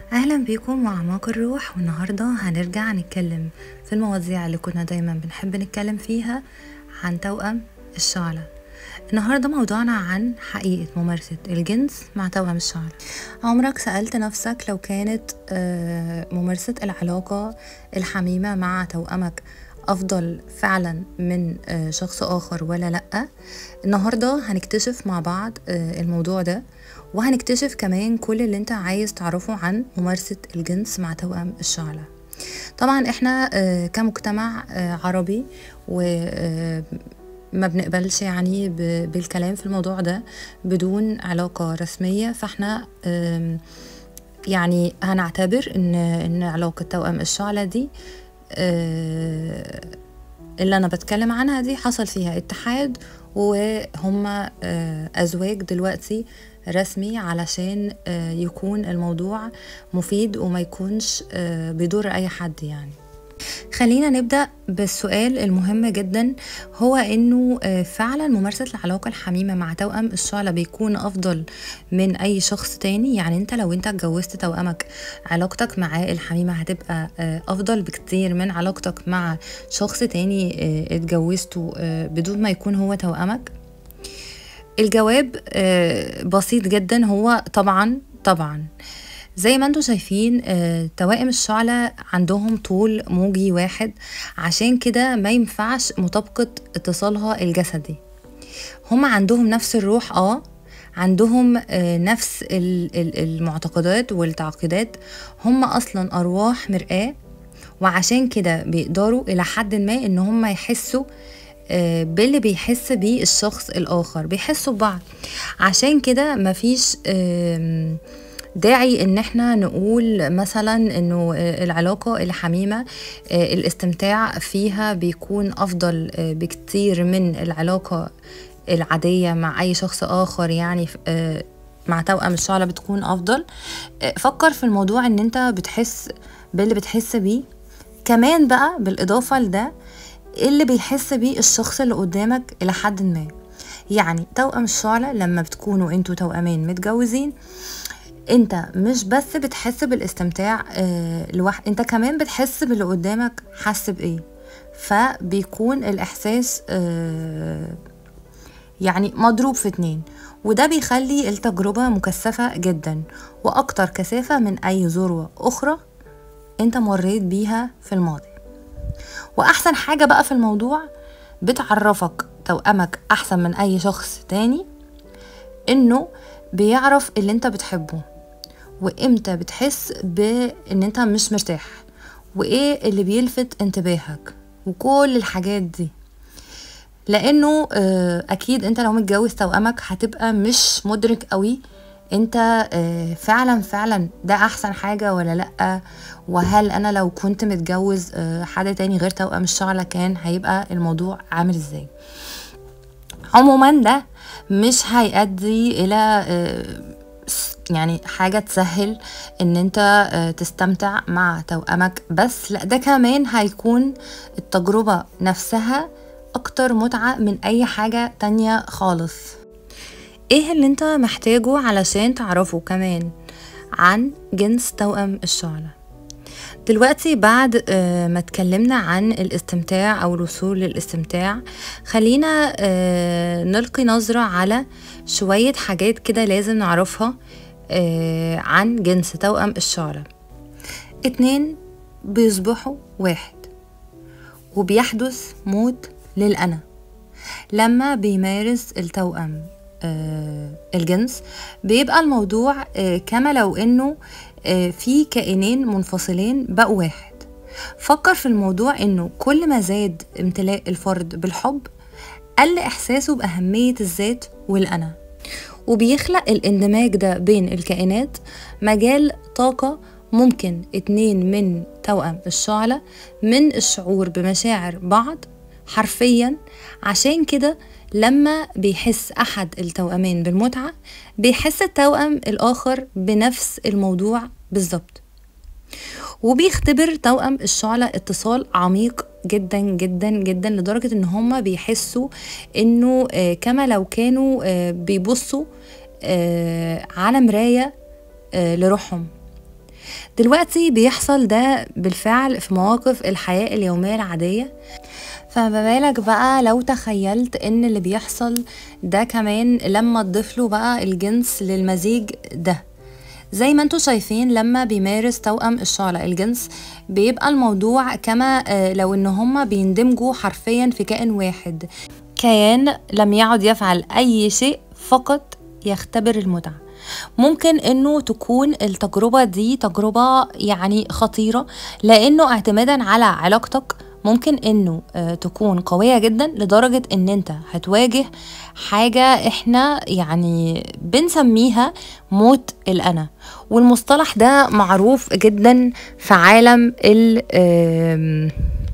أهلا بيكم مع أعماق الروح والنهاردة هنرجع نتكلم في المواضيع اللي كنا دايما بنحب نتكلم فيها عن توأم الشعلة النهاردة موضوعنا عن حقيقة ممارسة الجنس مع توأم الشعلة عمرك سألت نفسك لو كانت آه، ممارسة العلاقة الحميمة مع توأمك أفضل فعلا من آه، شخص آخر ولا لأ النهاردة هنكتشف مع بعض آه، الموضوع ده وهنكتشف كمان كل اللي انت عايز تعرفه عن ممارسة الجنس مع توأم الشعلة طبعا احنا آه، كمجتمع آه، عربي و آه، ما بنقبلش يعني ب- بالكلام في الموضوع ده بدون علاقة رسمية فاحنا آم، يعني هنعتبر ان ان علاقة توأم الشعلة دي آه، اللي انا بتكلم عنها دي حصل فيها اتحاد وهم آه، ازواج دلوقتي رسمي علشان آه، يكون الموضوع مفيد وما يكونش آه، بيضر اي حد يعني خلينا نبدأ بالسؤال المهم جدا هو انه آه، فعلا ممارسة العلاقة الحميمة مع توأم الشعلة بيكون افضل من اي شخص تاني يعني انت لو انت اتجوزت توأمك علاقتك معاه الحميمة هتبقى آه، افضل بكتير من علاقتك مع شخص تاني آه، اتجوزته آه، بدون ما يكون هو توأمك الجواب آه، بسيط جدا هو طبعا طبعا زي ما انتم شايفين آه، توائم الشعلة عندهم طول موجي واحد عشان كده ما ينفعش مطابقة اتصالها الجسدي هم عندهم نفس الروح اه عندهم آه، نفس ال- ال- المعتقدات والتعقيدات هم اصلا ارواح مرآة وعشان كده بيقدروا الى حد ما ان هم يحسوا آه، باللي بيحس بيه الشخص الاخر بيحسوا ببعض عشان كده مفيش آم، داعي ان احنا نقول مثلا انه آه، العلاقة الحميمة آه، الاستمتاع فيها بيكون افضل آه، بكتير من العلاقة العادية مع اي شخص اخر يعني آه، مع توأم الشعلة بتكون افضل آه، فكر في الموضوع ان انت بتحس باللي بتحس بيه كمان بقى بالاضافة لده اللي بيحس بيه الشخص اللي قدامك الى حد ما يعني توأم الشعلة لما بتكونوا انتوا توأمين متجوزين انت مش بس بتحس بالاستمتاع آه لوح... انت كمان بتحس باللي قدامك حس بايه فبيكون الاحساس آه يعني مضروب في اتنين وده بيخلي التجربة مكثفة جدا واكتر كثافة من اي ذروة اخرى انت مريت بيها في الماضي واحسن حاجة بقى في الموضوع بتعرفك توأمك احسن من اي شخص تاني انه بيعرف اللي انت بتحبه وامتى بتحس بان انت مش مرتاح وايه اللي بيلفت انتباهك وكل الحاجات دي لانه آه، اكيد انت لو متجوز توأمك هتبقى مش مدرك قوي انت آه، فعلا فعلا ده احسن حاجة ولا لأ وهل انا لو كنت متجوز آه، حد تاني غير توأم الشعلة كان هيبقى الموضوع عامل ازاي عموما ده مش هيؤدي الى آه، س- يعني حاجة تسهل ان انت آه، تستمتع مع توأمك بس لا ده كمان هيكون التجربة نفسها اكتر متعة من اي حاجة تانية خالص ايه اللي انت محتاجه علشان تعرفه كمان عن جنس توأم الشعلة دلوقتي بعد آه، ما اتكلمنا عن الاستمتاع او الوصول للاستمتاع خلينا آه، نلقي نظرة على شوية حاجات كده لازم نعرفها آه، عن جنس توأم الشعلة اتنين بيصبحوا واحد وبيحدث موت للأنا لما بيمارس التوأم آه، الجنس بيبقى الموضوع آه، كما لو انه آه، في كائنين منفصلين بقوا واحد فكر في الموضوع انه كل ما زاد امتلاء الفرد بالحب قل احساسه باهمية الذات والانا وبيخلق الاندماج ده بين الكائنات مجال طاقة ممكن اتنين من توأم الشعلة من الشعور بمشاعر بعض حرفيا عشان كده لما بيحس أحد التوأمين بالمتعة بيحس التوأم الآخر بنفس الموضوع بالظبط وبيختبر توأم الشعلة اتصال عميق جدا جدا جدا لدرجة ان هما بيحسوا انه آه، كما لو كانوا آه، بيبصوا آه، على مراية آه، لروحهم دلوقتي بيحصل ده بالفعل في مواقف الحياة اليومية العادية فما بالك بقى لو تخيلت ان اللي بيحصل ده كمان لما تضيف له بقى الجنس للمزيج ده زي ما انتوا شايفين لما بيمارس توأم الشعلة الجنس بيبقى الموضوع كما آه، لو ان هما بيندمجوا حرفيا في كائن واحد كيان لم يعد يفعل اي شيء فقط يختبر المتعة ممكن انه تكون التجربة دي تجربة يعني خطيرة لانه اعتمادا على علاقتك ممكن انه آه، تكون قوية جدا لدرجة ان انت هتواجه حاجة احنا يعني بنسميها موت الانا والمصطلح ده معروف جدا في عالم ال- آم،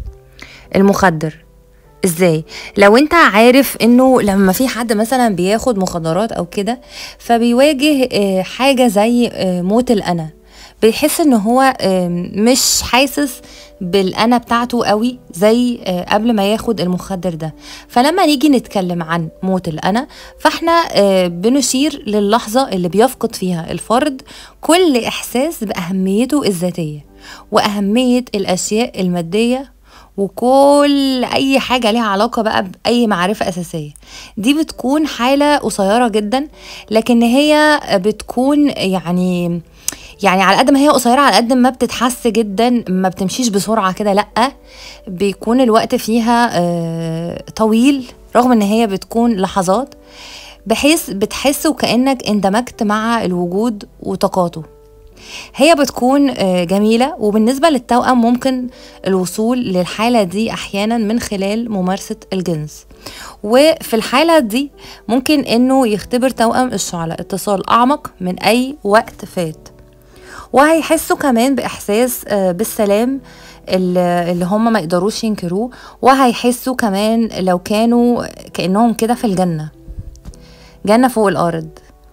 المخدر ازاي لو انت عارف انه لما في حد مثلا بياخد مخدرات او كده فبيواجه آه، حاجة زي آه، موت الانا بيحس ان هو آم، مش حاسس بالانا بتاعته قوي زي آه، قبل ما ياخد المخدر ده فلما نيجي نتكلم عن موت الانا فاحنا آه، بنشير للحظة اللي بيفقد فيها الفرد كل احساس باهميته الذاتية واهمية الاشياء المادية وكل اي حاجه ليها علاقه بقى باي معرفه اساسيه دي بتكون حاله قصيره جدا لكن هي بتكون يعني يعني على قد ما هي قصيره على قد ما بتتحس جدا ما بتمشيش بسرعه كده لا بيكون الوقت فيها آه، طويل رغم ان هي بتكون لحظات بحيث بتحس وكانك اندمجت مع الوجود وطاقاته هي بتكون آه، جميلة وبالنسبة للتوأم ممكن الوصول للحالة دي أحيانا من خلال ممارسة الجنس وفي الحالة دي ممكن إنه يختبر توأم الشعلة اتصال أعمق من أي وقت فات وهيحسوا كمان بإحساس آه، بالسلام اللي اللي هم ما يقدروش ينكروه وهيحسوا كمان لو كانوا كأنهم كده في الجنة جنة فوق الأرض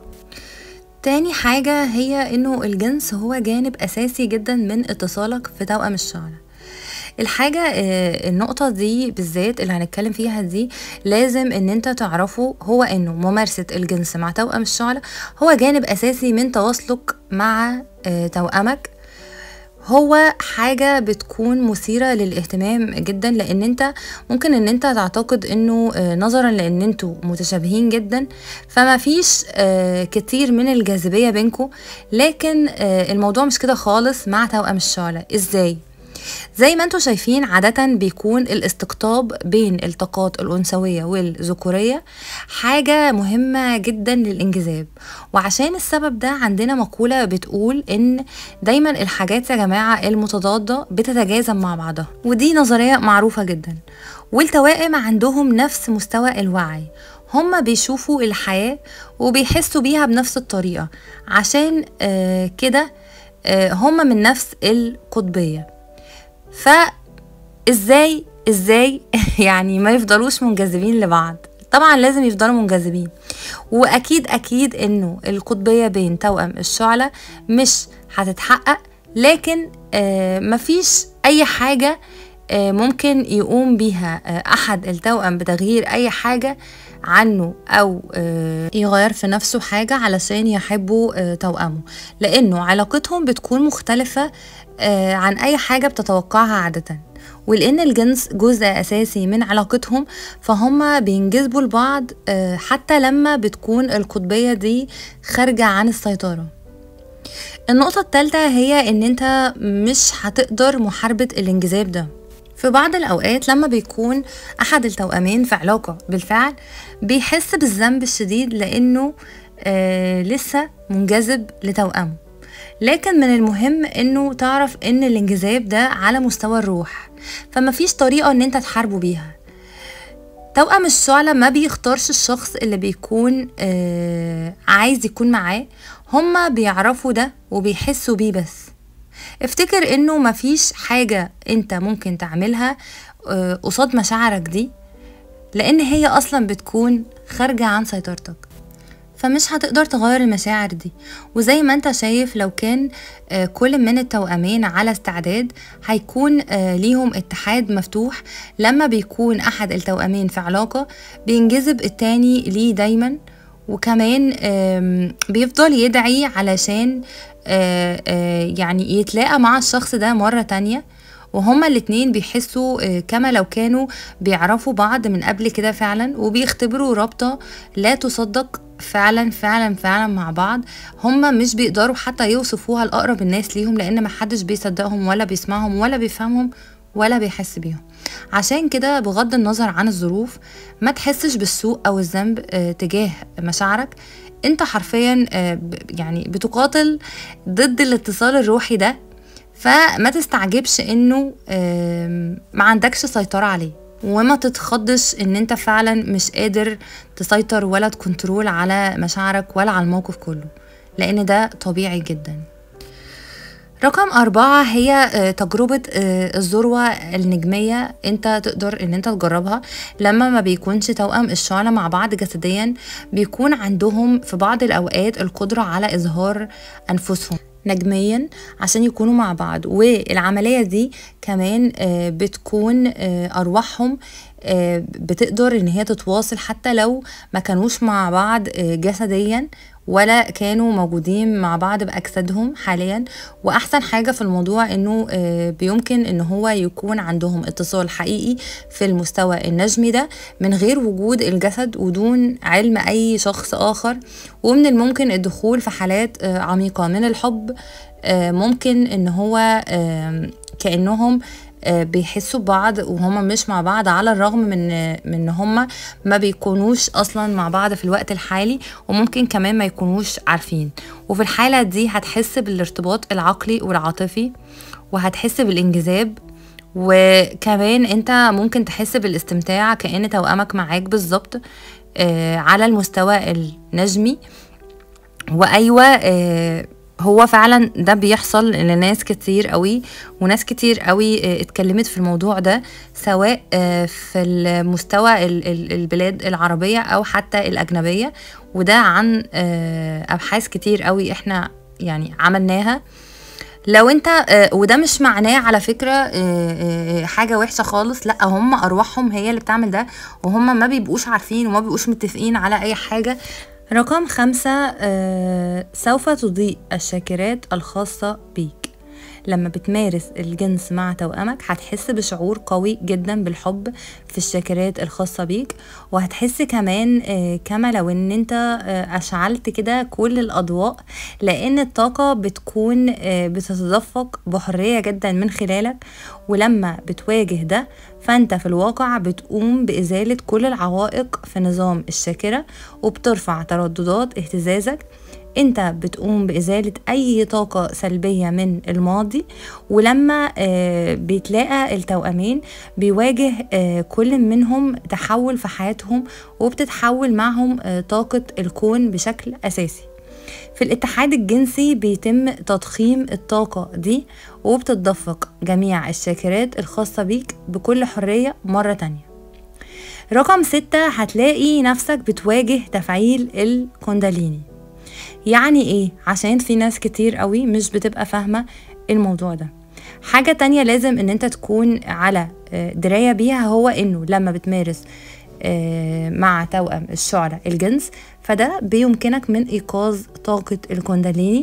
تاني حاجة هي انه الجنس هو جانب اساسي جدا من اتصالك في توأم الشعلة الحاجة آه، النقطة دي بالذات اللي هنتكلم فيها دي لازم ان انت تعرفه هو انه ممارسة الجنس مع توأم الشعلة هو جانب اساسي من تواصلك مع آه، توأمك هو حاجة بتكون مثيرة للاهتمام جدا لان انت ممكن ان انت تعتقد انه آه، نظرا لان انتوا متشابهين جدا فما فيش آه، كتير من الجاذبية بينكم لكن آه، الموضوع مش كده خالص مع توأم الشعلة ازاي؟ زي ما انتم شايفين عادة بيكون الاستقطاب بين الطاقات الأنثوية والذكورية حاجة مهمة جدا للانجذاب وعشان السبب ده عندنا مقولة بتقول ان دايما الحاجات يا جماعة المتضادة بتتجاذب مع بعضها ودي نظرية معروفة جدا والتوائم عندهم نفس مستوى الوعي هما بيشوفوا الحياة وبيحسوا بيها بنفس الطريقة عشان آه كده آه هما من نفس القطبية فازاي ازاي يعني ما يفضلوش منجذبين لبعض طبعا لازم يفضلوا منجذبين واكيد اكيد انه القطبيه بين توأم الشعله مش هتتحقق لكن آه مفيش اي حاجه آه ممكن يقوم بيها آه احد التوأم بتغيير اي حاجه عنه او آه، يغير في نفسه حاجه علشان يحبوا آه، توأمه لانه علاقتهم بتكون مختلفه آه، عن اي حاجه بتتوقعها عاده ولان الجنس جزء اساسي من علاقتهم فهم بينجذبوا لبعض آه، حتى لما بتكون القطبيه دي خارجه عن السيطره النقطة التالتة هي ان انت مش هتقدر محاربة الانجذاب ده في بعض الأوقات لما بيكون أحد التوأمين في علاقة بالفعل بيحس بالذنب الشديد لأنه آه لسه منجذب لتوأمه لكن من المهم انه تعرف ان الانجذاب ده على مستوى الروح فما فيش طريقة ان انت تحاربه بيها توأم الشعلة ما بيختارش الشخص اللي بيكون آه عايز يكون معاه هما بيعرفوا ده وبيحسوا بيه بس افتكر انه مفيش حاجة انت ممكن تعملها آه، قصاد مشاعرك دي لان هي اصلا بتكون خارجة عن سيطرتك فمش هتقدر تغير المشاعر دي وزي ما انت شايف لو كان آه، كل من التوأمين على استعداد هيكون آه، ليهم اتحاد مفتوح لما بيكون احد التوأمين في علاقة بينجذب التاني ليه دايما وكمان آم، بيفضل يدعي علشان آه، آه، يعني يتلاقى مع الشخص ده مرة تانية وهما الاتنين بيحسوا آه، كما لو كانوا بيعرفوا بعض من قبل كده فعلا وبيختبروا رابطة لا تصدق فعلا فعلا فعلا مع بعض هما مش بيقدروا حتى يوصفوها لأقرب الناس ليهم لأن محدش بيصدقهم ولا بيسمعهم ولا بيفهمهم ولا بيحس بيهم عشان كده بغض النظر عن الظروف ما تحسش بالسوء او الذنب آه، تجاه مشاعرك انت حرفيا آه، ب- يعني بتقاتل ضد الاتصال الروحي ده فما تستعجبش انه آم، ما عندكش سيطرة عليه وما تتخضش ان انت فعلا مش قادر تسيطر ولا تكنترول على مشاعرك ولا على الموقف كله لان ده طبيعي جدا رقم أربعة هي آه، تجربة آه، الذروة النجمية انت تقدر ان انت تجربها لما ما بيكونش توأم الشعلة مع بعض جسديا بيكون عندهم في بعض الأوقات القدرة على إظهار أنفسهم نجميا عشان يكونوا مع بعض والعملية دي كمان آه، بتكون آه، أرواحهم آه، بتقدر ان هي تتواصل حتى لو ما كانوش مع بعض آه، جسديا ولا كانوا موجودين مع بعض بأجسادهم حاليا وأحسن حاجة في الموضوع إنه آه، بيمكن إن هو يكون عندهم اتصال حقيقي في المستوى النجمي ده من غير وجود الجسد ودون علم أي شخص آخر ومن الممكن الدخول في حالات آه، عميقة من الحب آه، ممكن إن هو آم، كأنهم آه، بيحسوا ببعض وهما مش مع بعض على الرغم من من ان هما ما بيكونوش اصلا مع بعض في الوقت الحالي وممكن كمان ما يكونوش عارفين وفي الحالة دي هتحس بالارتباط العقلي والعاطفي وهتحس بالانجذاب وكمان انت ممكن تحس بالاستمتاع كأن توأمك معاك بالظبط آه، على المستوى النجمي وايوه آه، هو فعلا ده بيحصل لناس كتير قوي وناس كتير قوي آه، اتكلمت في الموضوع ده سواء آه، في المستوى ال- ال- البلاد العربية او حتى الاجنبية وده عن آه، ابحاث كتير قوي احنا يعني عملناها لو انت آه، وده مش معناه على فكرة آه، آه، حاجة وحشة خالص لا هم ارواحهم هي اللي بتعمل ده وهم ما بيبقوش عارفين وما بيبقوش متفقين على اي حاجة رقم خمسة آه، سوف تضيء الشاكرات الخاصة بيك لما بتمارس الجنس مع توأمك هتحس بشعور قوي جدا بالحب في الشاكرات الخاصة بيك وهتحس كمان آه، كما لو ان انت آه، اشعلت كده كل الاضواء لان الطاقة بتكون آه، بتتدفق بحرية جدا من خلالك ولما بتواجه ده فانت في الواقع بتقوم بازالة كل العوائق في نظام الشاكرة وبترفع ترددات اهتزازك انت بتقوم بإزالة أي طاقة سلبية من الماضي ولما آه، بيتلاقى التوأمين بيواجه آه، كل منهم تحول في حياتهم وبتتحول معهم آه، طاقة الكون بشكل أساسي في الاتحاد الجنسي بيتم تضخيم الطاقة دي وبتتدفق جميع الشاكرات الخاصة بيك بكل حرية مرة تانية رقم ستة هتلاقي نفسك بتواجه تفعيل الكونداليني يعني ايه عشان في ناس كتير قوي مش بتبقى فاهمة الموضوع ده حاجة تانية لازم ان انت تكون على آه، دراية بيها هو انه لما بتمارس آه، مع توأم الشعلة الجنس فده بيمكنك من ايقاظ طاقة الكونداليني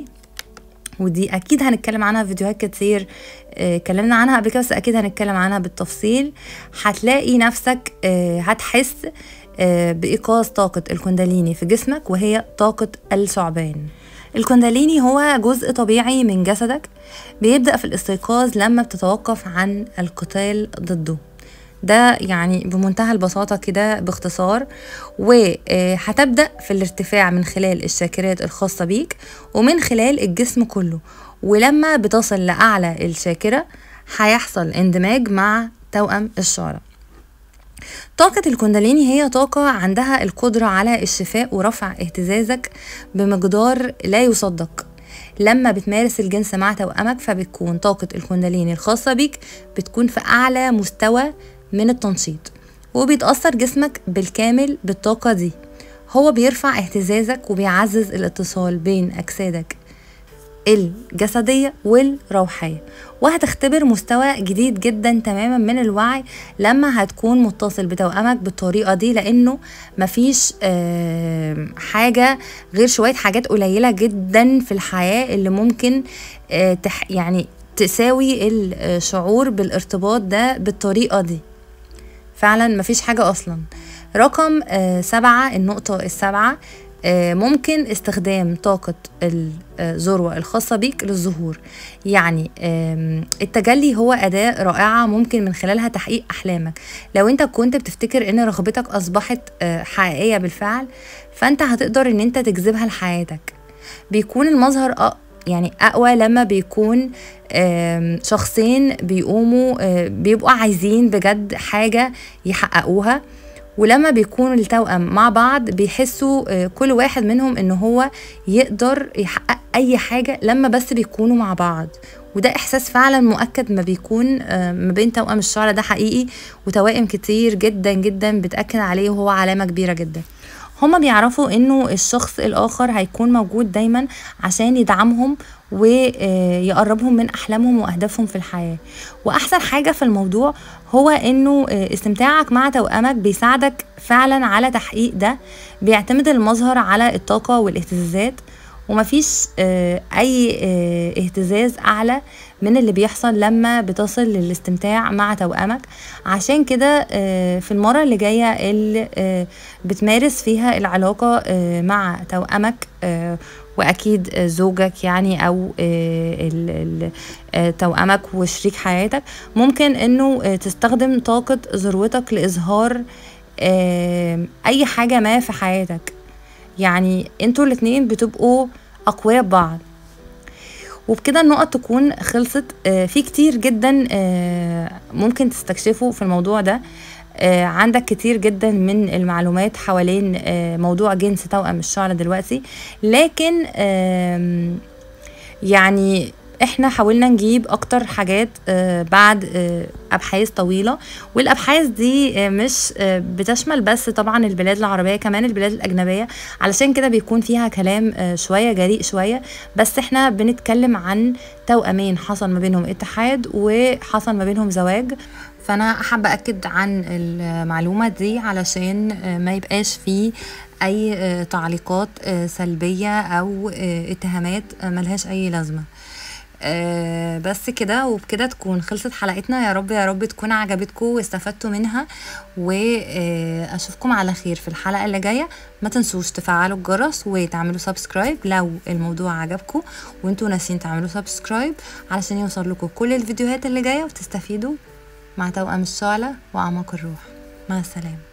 ودي اكيد هنتكلم عنها في فيديوهات كتير آه، اتكلمنا عنها قبل كده بس اكيد هنتكلم عنها بالتفصيل هتلاقي نفسك آه، هتحس آه، بايقاظ طاقة الكونداليني في جسمك وهي طاقة الثعبان الكونداليني هو جزء طبيعي من جسدك بيبدأ في الاستيقاظ لما بتتوقف عن القتال ضده ده يعني بمنتهى البساطة كده باختصار وهتبدأ في الارتفاع من خلال الشاكرات الخاصة بيك ومن خلال الجسم كله ولما بتصل لأعلى الشاكرة هيحصل اندماج مع توأم الشعرة طاقة الكونداليني هي طاقة عندها القدرة على الشفاء ورفع اهتزازك بمقدار لا يصدق لما بتمارس الجنس مع توأمك فبتكون طاقة الكونداليني الخاصة بيك بتكون في أعلى مستوى من التنشيط وبيتأثر جسمك بالكامل بالطاقة دي هو بيرفع اهتزازك وبيعزز الاتصال بين أجسادك الجسدية والروحية وهتختبر مستوى جديد جدا تماما من الوعي لما هتكون متصل بتوأمك بالطريقة دي لأنه مفيش آه، حاجة غير شوية حاجات قليلة جدا في الحياة اللي ممكن آه، تح يعني تساوي الشعور بالارتباط ده بالطريقة دي فعلا مفيش حاجة أصلا رقم آه، سبعة النقطة السابعة آه، ممكن استخدام طاقة الذروة الخاصة بيك للظهور يعني آم، التجلي هو أداة رائعة ممكن من خلالها تحقيق أحلامك لو أنت كنت بتفتكر أن رغبتك أصبحت آه، حقيقية بالفعل فأنت هتقدر أن أنت تجذبها لحياتك بيكون المظهر أ- يعني أقوى لما بيكون آم، شخصين بيقوموا آه، بيبقوا عايزين بجد حاجة يحققوها ولما بيكونوا التوأم مع بعض بيحسوا آه، كل واحد منهم ان هو يقدر يحقق اي حاجة لما بس بيكونوا مع بعض وده احساس فعلا مؤكد ما بيكون آه، ما بين توأم الشعر ده حقيقي وتوائم كتير جدا جدا بتأكد عليه وهو علامة كبيرة جدا هما بيعرفوا انه الشخص الاخر هيكون موجود دايما عشان يدعمهم ويقربهم من احلامهم واهدافهم في الحياه واحسن حاجه في الموضوع هو انه آه، استمتاعك مع توامك بيساعدك فعلا على تحقيق ده بيعتمد المظهر على الطاقه والاهتزازات ومفيش آه، اي آه، اهتزاز اعلى من اللي بيحصل لما بتصل للاستمتاع مع توأمك عشان كده آه، في المرة اللي جاية اللي آه، بتمارس فيها العلاقة آه، مع توأمك آه، وأكيد آه، زوجك يعني أو آه، ال- ال- آه، توأمك وشريك حياتك ممكن إنه آه، تستخدم طاقة ذروتك لإظهار آه، أي حاجة ما في حياتك يعني انتوا الاتنين بتبقوا أقوياء ببعض وبكده النقط تكون خلصت آه، في كتير جدا آه، ممكن تستكشفوا في الموضوع ده آه، عندك كتير جدا من المعلومات حوالين آه، موضوع جنس توأم الشعر دلوقتي لكن آم، يعني احنا حاولنا نجيب اكتر حاجات آه، بعد آه، ابحاث طويله والابحاث دي آه، مش آه، بتشمل بس طبعا البلاد العربيه كمان البلاد الاجنبيه علشان كده بيكون فيها كلام آه، شويه جريء شويه بس احنا بنتكلم عن توأمين حصل ما بينهم اتحاد وحصل ما بينهم زواج فانا حابه اكد عن المعلومه دي علشان آه، ما يبقاش فيه اي آه، تعليقات آه، سلبيه او آه، اتهامات آه، ملهاش اي لازمه آه بس كده وبكده تكون خلصت حلقتنا يا رب يا رب تكون عجبتكم واستفدتوا منها واشوفكم على خير في الحلقه اللي جايه ما تنسوش تفعلوا الجرس وتعملوا سبسكرايب لو الموضوع عجبكم وانتوا ناسين تعملوا سبسكرايب علشان يوصل لكم كل الفيديوهات اللي جايه وتستفيدوا مع توأم الشعلة وأعماق الروح مع السلامة